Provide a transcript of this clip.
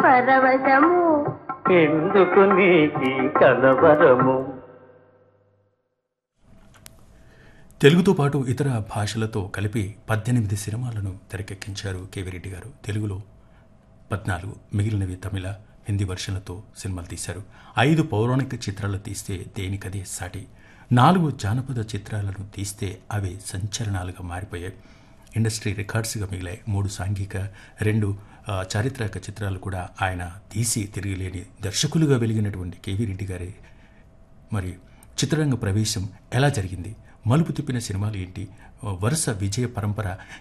పరవశము ఎందుకు నీకి కలవరము తెలుగుతో పాటు ఇతర భాషలతో కలిపి పద్దెనిమిది సినిమాలను తెరకెక్కించారు కేవిరెడ్డి గారు తెలుగులో పద్నాలుగు మిగిలినవి తమిళ హిందీ వర్షన్లతో సినిమాలు తీశారు ఐదు పౌరాణిక చిత్రాలు తీస్తే దేనికదే సాటి నాలుగు జానపద చిత్రాలను తీస్తే అవి సంచలనాలుగా మారిపోయాయి ఇండస్ట్రీ రికార్డ్స్గా మిగిలాయి మూడు సాంఘిక రెండు ఆ, చారిత్రక చిత్రాలు కూడా ఆయన తీసి తిరిగిలేని దర్శకులుగా వెలిగినటువంటి కేవీ రెడ్డి గారి మరి చిత్రరంగ ప్రవేశం ఎలా జరిగింది మలుపు తిప్పిన సినిమాలు ఏంటి వరుస విజయ పరంపర